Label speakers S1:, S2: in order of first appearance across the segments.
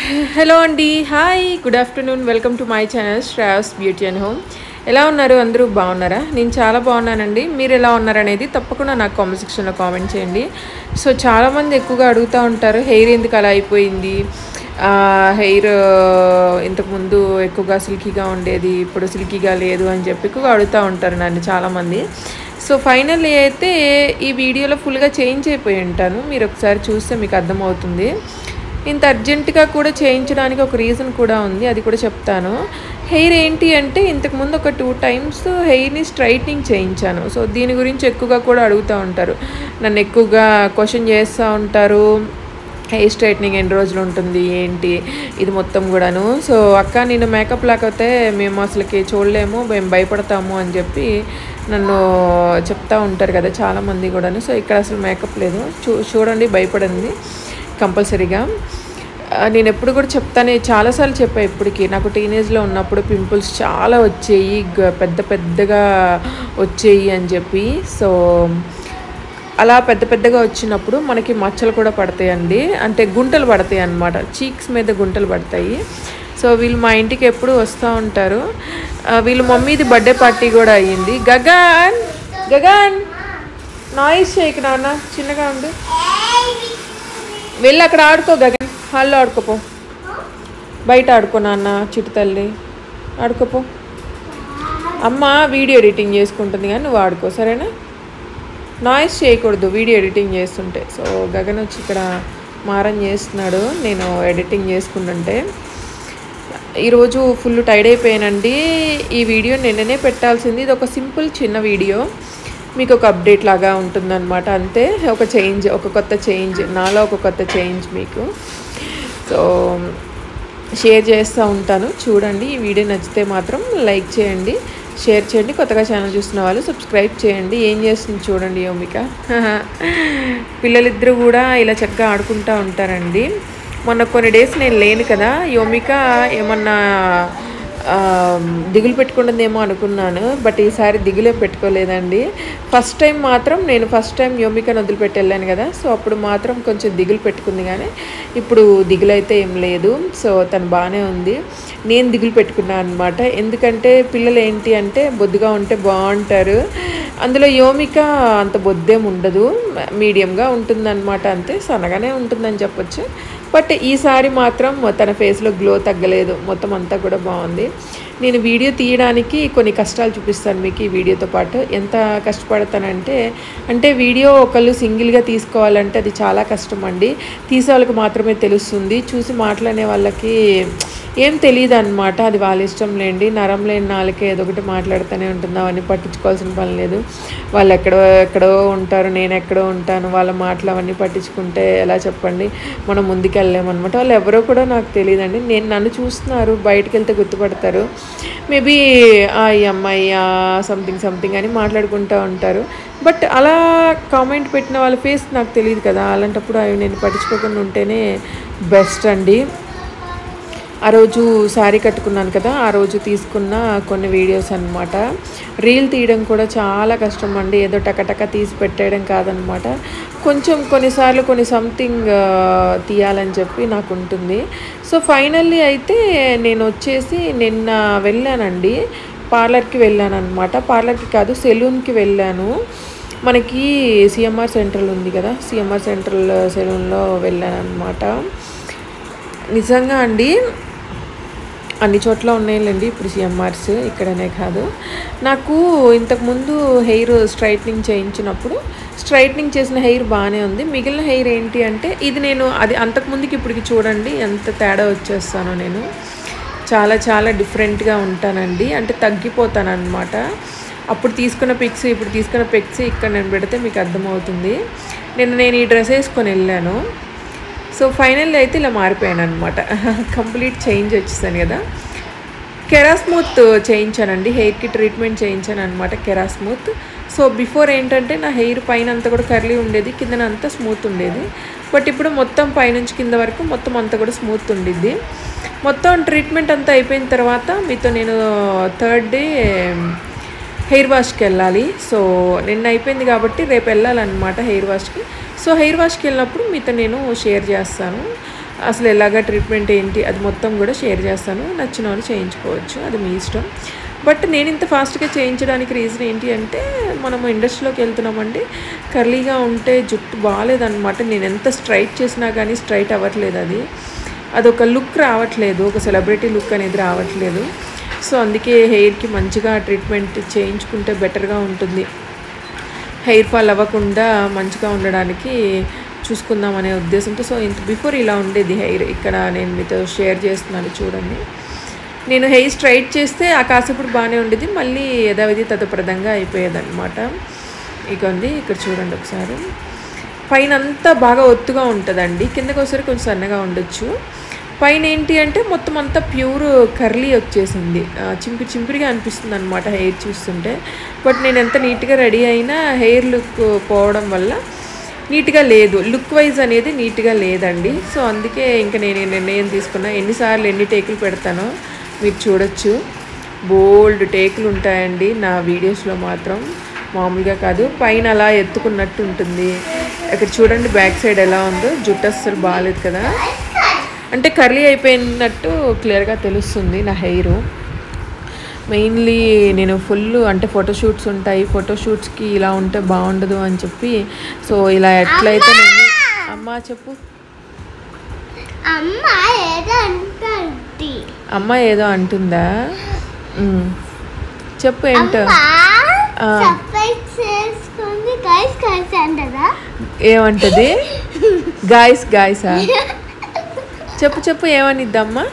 S1: Hello అండి hi good afternoon welcome to my channel Shreyas beauty and home ఎలా ఉన్నారు అందరూ బాగున్నారా నేను చాలా బాగున్నానండి మీరు ఎలా ఉన్నారనేది తప్పకుండా నాకు కామెంట్ సెక్షన్లో కామెంట్ చేయండి సో చాలామంది ఎక్కువగా అడుగుతూ ఉంటారు హెయిర్ ఎందుకు అలా అయిపోయింది హెయిర్ ఇంతకుముందు ఎక్కువగా సిల్కీగా ఉండేది ఇప్పుడు సిల్కీగా లేదు అని చెప్పి ఎక్కువగా అడుగుతూ ఉంటారు నన్ను చాలామంది సో ఫైనల్లీ అయితే ఈ వీడియోలో ఫుల్గా చేంజ్ అయిపోయి ఉంటాను మీరు ఒకసారి చూస్తే మీకు అర్థమవుతుంది ఇంత అర్జెంటుగా కూడా చేయించడానికి ఒక రీజన్ కూడా ఉంది అది కూడా చెప్తాను హెయిర్ ఏంటి అంటే ఇంతకుముందు ఒక టూ టైమ్స్ హెయిర్ని స్ట్రైట్నింగ్ చేయించాను సో దీని గురించి ఎక్కువగా కూడా అడుగుతూ ఉంటారు నన్ను ఎక్కువగా క్వశ్చన్ చేస్తూ ఉంటారు హెయిర్ స్ట్రైట్నింగ్ ఎన్ని రోజులు ఉంటుంది ఏంటి ఇది మొత్తం కూడాను సో అక్క నేను మేకప్ లేకపోతే మేము అసలుకి చూడలేము మేము భయపడతాము అని చెప్పి నన్ను చెప్తా ఉంటారు కదా చాలామంది కూడాను సో ఇక్కడ అసలు మేకప్ లేదు చూ చూడండి భయపడింది కంపల్సరీగా ఆ, నేను ఎప్పుడు కూడా చెప్తానే చాలాసార్లు చెప్పా ఇప్పటికి నాకు టీనేజ్లో ఉన్నప్పుడు పింపుల్స్ చాలా వచ్చేయి గ- పెద్ద పెద్దగా వచ్చేయి అని చెప్పి సో అలా పెద్ద పెద్దగా వచ్చినప్పుడు మనకి మచ్చలు కూడా పడతాయండి అంటే గుంటలు పడతాయి అన్నమాట చీక్స్ మీద గుంటలు పడతాయి సో వీళ్ళు మా ఇంటికి ఎప్పుడు వస్తూ ఉంటారు ఆ, వీళ్ళ మమ్మీది బర్త్డే పార్టీ కూడా అయ్యింది గగన్ గగన్ నాయిస్ చేయకు నాన్న చిన్నగా ఉండు వెళ్ళి అక్కడ ఆడుకో గగన్ హాల్లో ఆడుకోపో బయట ఆడుకో నాన్న చిట్టు తల్లి ఆడుకోపో అమ్మ వీడియో ఎడిటింగ్ చేసుకుంటుంది కానీ నువ్వు ఆడుకో సరేనా నాయిస్ చేయకూడదు వీడియో ఎడిటింగ్ చేస్తుంటే సో గగన్ వచ్చి ఇక్కడ మారం చేస్తున్నాడు నేను ఎడిటింగ్ చేసుకుంటుంటే ఈరోజు ఫుల్ టైడ్ అయిపోయానండి ఈ వీడియో నిన్ననే పెట్టాల్సింది ఇది ఒక సింపుల్ చిన్న వీడియో మీకు ఒక అప్డేట్ లాగా ఉంటుందన్నమాట అంతే ఒక చేంజ్ ఒక కొత్త చేంజ్ నాలో ఒక కొత్త చేంజ్ మీకు సో షేర్ చేస్తూ ఉంటాను చూడండి ఈ వీడియో నచ్చితే మాత్రం లైక్ చేయండి షేర్ చేయండి కొత్తగా ఛానల్ చూస్తున్న వాళ్ళు సబ్స్క్రైబ్ చేయండి ఏం చేస్తుంది చూడండి యోమిక పిల్లలిద్దరూ కూడా ఇలా చక్కగా ఆడుకుంటూ ఉంటారండి మొన్న కొన్ని డేస్ నేను లేను కదా యోమిక ఏమన్నా ఆ, దిగులు పెట్టుకుంటుందేమో అనుకున్నాను బట్ ఈసారి దిగులే పెట్టుకోలేదండి ఫస్ట్ టైం మాత్రం నేను ఫస్ట్ టైం యోమికను వదిలిపెట్టి వెళ్ళాను కదా సో అప్పుడు మాత్రం కొంచెం దిగులు పెట్టుకుంది కానీ ఇప్పుడు దిగులు అయితే ఏం లేదు సో తను బాగానే ఉంది నేను దిగులు పెట్టుకున్నాను అనమాట ఎందుకంటే పిల్లలు ఏంటి అంటే బొద్దుగా ఉంటే బాగుంటారు అందులో యోమిక అంత బొద్దేం ఉండదు మీడియంగా ఉంటుందన్నమాట అంతే సన్నగానే ఉంటుందని చెప్పొచ్చు బట్ ఈసారి మాత్రం తన ఫేస్లో గ్లో తగ్గలేదు మొత్తం అంతా కూడా బాగుంది నేను వీడియో తీయడానికి కొన్ని కష్టాలు చూపిస్తాను మీకు ఈ వీడియోతో పాటు ఎంత కష్టపడతానంటే అంటే వీడియో ఒకళ్ళు సింగిల్గా తీసుకోవాలంటే అది చాలా కష్టం అండి తీసే వాళ్ళకి మాత్రమే తెలుస్తుంది చూసి మాట్లాడే వాళ్ళకి ఏం తెలియదు అనమాట అది వాళ్ళ ఇష్టం లేండి నరం లేని నాలుకే ఏదో ఒకటి మాట్లాడుతూనే ఉంటుంది అవన్నీ పట్టించుకోవాల్సిన పని లేదు వాళ్ళు ఎక్కడో ఎక్కడో ఉంటారు నేను ఎక్కడో ఉంటాను వాళ్ళ మాటలు అవన్నీ పట్టించుకుంటే ఎలా చెప్పండి మనం ముందుకెళ్ళలేమన్నమాట వాళ్ళు ఎవరో కూడా నాకు తెలియదండి నేను నన్ను చూస్తున్నారు బయటకు వెళ్తే గుర్తుపడతారు మేబీ ఈ అమ్మాయి సంథింగ్ సంథింగ్ అని మాట్లాడుకుంటూ ఉంటారు బట్ అలా కామెంట్ పెట్టిన వాళ్ళ ఫేస్ నాకు తెలియదు కదా అలాంటప్పుడు అవి నేను పట్టించుకోకుండా ఉంటేనే బెస్ట్ అండి ఆ రోజు శారీ కట్టుకున్నాను కదా ఆ రోజు తీసుకున్న కొన్ని వీడియోస్ అన్నమాట రీల్ తీయడం కూడా చాలా కష్టం అండి ఏదో టకటక తీసి పెట్టేయడం కాదనమాట కొంచెం కొన్నిసార్లు కొన్ని సంథింగ్ తీయాలని చెప్పి నాకు ఉంటుంది సో ఫైనల్లీ అయితే నేను వచ్చేసి నిన్న వెళ్ళానండి పార్లర్కి వెళ్ళాను అనమాట పార్లర్కి కాదు సెలూన్కి వెళ్ళాను మనకి సిఎంఆర్ సెంట్రల్ ఉంది కదా సిఎంఆర్ సెంట్రల్ సెలూన్లో వెళ్ళాను అనమాట నిజంగా అండి అన్ని చోట్ల ఉన్నాయిలేండి ఇప్పుడు సిఎంఆర్స్ ఇక్కడనే కాదు నాకు ఇంతకుముందు హెయిర్ స్ట్రైట్నింగ్ చేయించినప్పుడు స్ట్రైట్నింగ్ చేసిన హెయిర్ బాగానే ఉంది మిగిలిన హెయిర్ ఏంటి అంటే ఇది నేను అది అంతకుముందుకి ఇప్పటికి చూడండి ఎంత తేడా వచ్చేస్తానో నేను చాలా చాలా డిఫరెంట్గా ఉంటానండి అంటే తగ్గిపోతాను అనమాట అప్పుడు తీసుకున్న పిక్స్ ఇప్పుడు తీసుకున్న పిక్స్ ఇక్కడ నేను పెడితే మీకు అర్థమవుతుంది నిన్న నేను ఈ డ్రెస్ వేసుకొని వెళ్ళాను సో ఫైనల్ అయితే ఇలా మారిపోయాను అనమాట కంప్లీట్ చేంజ్ వచ్చేసాను కదా కెరాస్మూత్ చేయించానండి హెయిర్కి ట్రీట్మెంట్ చేయించాను అనమాట కెరాస్మూత్ సో బిఫోర్ ఏంటంటే నా హెయిర్ పైన అంతా కూడా కర్లీ ఉండేది కిందన అంతా స్మూత్ ఉండేది బట్ ఇప్పుడు మొత్తం పైనుంచి కింద వరకు మొత్తం అంతా కూడా స్మూత్ ఉండిద్ది మొత్తం ట్రీట్మెంట్ అంతా అయిపోయిన తర్వాత మీతో నేను థర్డ్ డే హెయిర్ వాష్కి వెళ్ళాలి సో నిన్న అయిపోయింది కాబట్టి రేపు వెళ్ళాలన్నమాట హెయిర్ వాష్కి సో హెయిర్ వాష్కి వెళ్ళినప్పుడు మీతో నేను షేర్ చేస్తాను ఆ, అసలు ఎలాగ ట్రీట్మెంట్ ఏంటి అది మొత్తం కూడా షేర్ చేస్తాను నచ్చిన వాళ్ళు చేయించుకోవచ్చు అది మీ ఇష్టం బట్ నేను ఇంత ఫాస్ట్గా చేయించడానికి రీజన్ ఏంటి అంటే మనము ఇండస్ట్రీలోకి వెళ్తున్నామండి కర్లీగా ఉంటే జుట్టు బాగాలేదన్నమాట నేను ఎంత స్ట్రైట్ చేసినా కానీ స్ట్రైట్ అవ్వట్లేదు అది అదొక లుక్ రావట్లేదు ఒక సెలబ్రిటీ లుక్ అనేది రావట్లేదు సో అందుకే హెయిర్కి మంచిగా ట్రీట్మెంట్ చేయించుకుంటే బెటర్గా ఉంటుంది హెయిర్ ఫాల్ అవ్వకుండా మంచిగా ఉండడానికి చూసుకుందాం అనే ఉద్దేశంతో సో ఇంత బిఫోర్ ఇలా ఉండేది హెయిర్ ఇక్కడ నేను మీతో షేర్ చేస్తున్నాను చూడండి నేను హెయిర్ స్ట్రైట్ చేస్తే ఆ కాసేపుడు బాగానే ఉండేది మళ్ళీ యథావిధి తదప్రదంగా అయిపోయేది అనమాట ఇకండి ఇక్కడ చూడండి ఒకసారి పైన అంతా బాగా ఒత్తుగా ఉంటుందండి కిందకి ఒకసారి కొంచెం సన్నగా ఉండొచ్చు పైన ఏంటి అంటే మొత్తం అంతా ప్యూర్ కర్లీ వచ్చేసింది ఆ, చింపిరి చింపిరిగా అనిపిస్తుంది అనమాట హెయిర్ చూస్తుంటే బట్ నేను ఎంత నీట్గా రెడీ అయినా హెయిర్ లుక్ పోవడం వల్ల నీట్గా లేదు లుక్ వైజ్ అనేది నీట్గా లేదండి సో అందుకే ఇంకా నేను ఈ నిర్ణయం తీసుకున్నా ఎన్నిసార్లు ఎన్ని టేకులు పెడతానో మీరు చూడొచ్చు బోల్డ్ టేకులు ఉంటాయండి నా వీడియోస్లో మాత్రం మామూలుగా కాదు పైన అలా ఎత్తుకున్నట్టు ఉంటుంది ఇక్కడ చూడండి బ్యాక్ సైడ్ ఎలా ఉందో జుట్టు అస్సలు బాగాలేదు కదా అంటే కర్లీ అయిపోయినట్టు క్లియర్గా తెలుస్తుంది నా హెయిర్ మెయిన్లీ నేను ఫుల్ అంటే ఫోటోషూట్స్ ఉంటాయి ఫోటోషూట్స్కి ఇలా ఉంటే బాగుండదు అని చెప్పి సో ఇలా ఎట్లయితే నేను అమ్మ చెప్పు
S2: అమ్మ ఏదో అంటుంది
S1: అమ్మ ఏదో అంటుందా ఉమ్. చెప్పు ఏంటో
S2: అమ్మ
S1: ఆ.
S2: సర్ప్రైజ్ చేసుకుంది గైస్ కలిసి అంటదా
S1: ఏమంటది గాయస్ గాయసా చెప్పు చెప్పు ఏమనిద్దమ్మా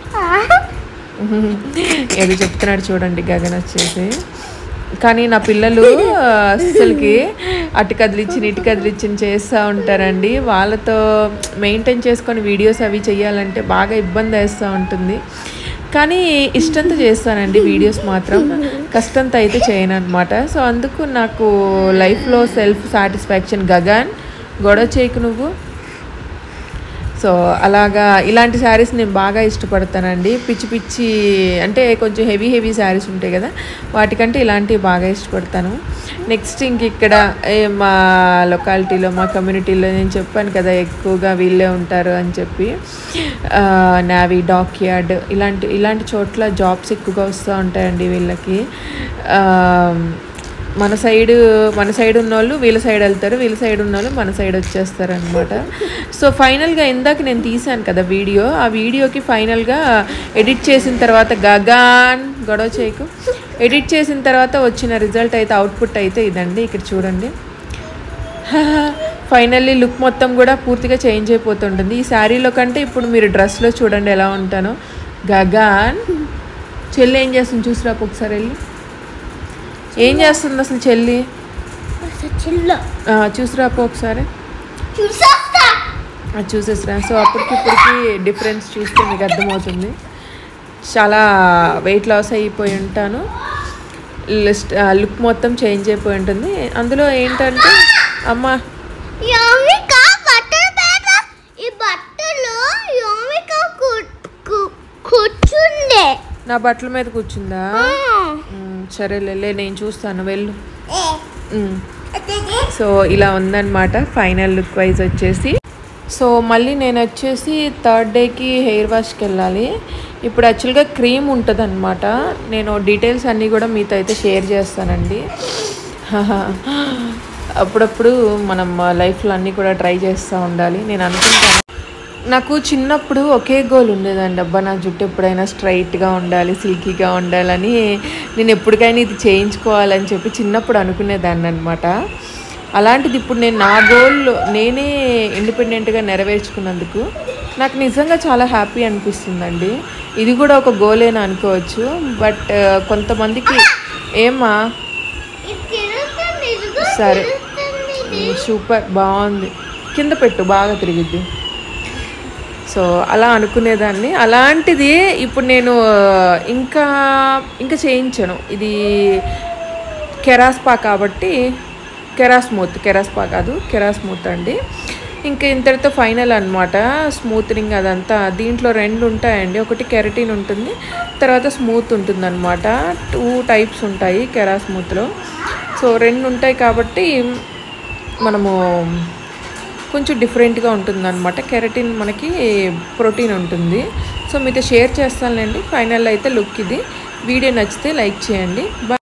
S1: ఏదో చెప్తున్నాడు చూడండి గగన్ వచ్చేసి కానీ నా పిల్లలు అస్సలకి అటు కదిలిచ్చి ఇటు కదిలిచ్చి చేస్తూ ఉంటారండి వాళ్ళతో మెయింటైన్ చేసుకొని వీడియోస్ అవి చేయాలంటే బాగా ఇబ్బంది వేస్తూ ఉంటుంది కానీ ఇష్టంతో చేస్తానండి వీడియోస్ మాత్రం కష్టంతో అయితే చేయను అనమాట సో అందుకు నాకు లైఫ్లో సెల్ఫ్ సాటిస్ఫాక్షన్ గగన్ గొడవ చేయకు నువ్వు సో అలాగా ఇలాంటి శారీస్ నేను బాగా ఇష్టపడతానండి పిచ్చి పిచ్చి అంటే కొంచెం హెవీ హెవీ శారీస్ ఉంటాయి కదా వాటికంటే ఇలాంటివి బాగా ఇష్టపడతాను నెక్స్ట్ ఇంక ఇక్కడ ఏ మా లొకాలిటీలో మా కమ్యూనిటీలో నేను చెప్పాను కదా ఎక్కువగా వీళ్ళే ఉంటారు అని చెప్పి నావీ డాక్ యార్డ్ ఇలాంటి ఇలాంటి చోట్ల జాబ్స్ ఎక్కువగా వస్తూ ఉంటాయండి వీళ్ళకి ఆ, మన సైడ్ మన సైడ్ ఉన్న వాళ్ళు వీళ్ళ సైడ్ వెళ్తారు వీళ్ళ సైడ్ ఉన్న వాళ్ళు మన సైడ్ వచ్చేస్తారు అనమాట సో ఫైనల్గా ఇందాక నేను తీసాను కదా వీడియో ఆ వీడియోకి ఫైనల్గా ఎడిట్ చేసిన తర్వాత గగాన్ గొడవ చేయకు ఎడిట్ చేసిన తర్వాత వచ్చిన రిజల్ట్ అయితే అవుట్పుట్ అయితే ఇదండి ఇక్కడ చూడండి ఫైనల్లీ లుక్ మొత్తం కూడా పూర్తిగా చేంజ్ అయిపోతుంటుంది ఈ శారీలో కంటే ఇప్పుడు మీరు డ్రెస్లో చూడండి ఎలా ఉంటానో గగాన్ చెల్లి ఏం చేస్తుంది చూసిరా ఒకసారి వెళ్ళి ఏం చేస్తుంది అసలు చెల్లి
S2: చిల్లో
S1: ఆ, చూసిరా అప్పు ఒకసారి
S2: చూసేస్తా
S1: అది చూసేసిరా సో అప్పటికి ఇప్పటికి డిఫరెన్స్ చూస్తే మీకు అర్థమవుతుంది చాలా వెయిట్ లాస్ అయిపోయి ఉంటాను లిస్ట్ లుక్ మొత్తం చేంజ్ అయిపోయి ఉంటుంది అందులో ఏంటంటే అమ్మ
S2: యోమిక బట్టలు పేద ఈ బట్టలు యోమిక కు- కు- కూర్చుండే
S1: నా బట్టల మీద కూర్చుందా ఉమ్, సరేలే లే, నేను చూస్తాను వెళ్ళు ఉమ్. సో ఇలా ఉందన్నమాట ఫైనల్ లుక్ వైజ్ వచ్చేసి సో మళ్ళీ నేను వచ్చేసి థర్డ్ డేకి హెయిర్ వాష్కి వెళ్ళాలి ఇప్పుడు యాక్చువల్గా క్రీమ్ ఉంటుంది అనమాట నేను డీటెయిల్స్ అన్నీ కూడా మీతో అయితే షేర్ చేస్తానండి అప్పుడప్పుడు మనం లైఫ్లో అన్నీ కూడా ట్రై చేస్తూ ఉండాలి నేను అనుకుంటాను నాకు చిన్నప్పుడు ఒకే గోల్ ఉండేదండి అబ్బా నా జుట్టు ఎప్పుడైనా స్ట్రైట్గా ఉండాలి సిల్కీగా ఉండాలని నేను ఎప్పటికైనా ఇది చేయించుకోవాలని చెప్పి చిన్నప్పుడు అనుకునేదాన్ని అనమాట అలాంటిది ఇప్పుడు నేను నా గోల్ నేనే ఇండిపెండెంట్గా నెరవేర్చుకున్నందుకు నాకు నిజంగా చాలా హ్యాపీ అనిపిస్తుందండి ఇది కూడా ఒక గోలేనా అనుకోవచ్చు బట్ కొంతమందికి ఏమా
S2: ఇది తిరుగుతుంది ఇదిగో
S1: సరే
S2: తిరుగుతుంది ఇది.
S1: సూపర్ బాగుంది కింద పెట్టు బాగా తిరిగిద్ది సో అలా అనుకునేదాన్ని అలాంటిది ఇప్పుడు నేను ఇంకా ఇంకా చేయించను ఇది కెరాస్పా కాబట్టి కెరాస్మూత్ కెరాస్పా కాదు కెరాస్మూత్ అండి ఇంకా ఇంతటితో ఫైనల్ అనమాట స్మూత్నింగ్ అదంతా దీంట్లో రెండు ఉంటాయండి ఒకటి కెరటిన్ ఉంటుంది తర్వాత స్మూత్ ఉంటుంది అనమాట టూ టైప్స్ ఉంటాయి కెరాస్మూత్లో సో రెండు ఉంటాయి కాబట్టి మనము కొంచెం డిఫరెంట్గా ఉంటుంది అనమాట కెరటిన్ మనకి ప్రోటీన్ ఉంటుంది సో మీతో షేర్ చేస్తానులేండి ఫైనల్ అయితే లుక్ ఇది వీడియో నచ్చితే లైక్ చేయండి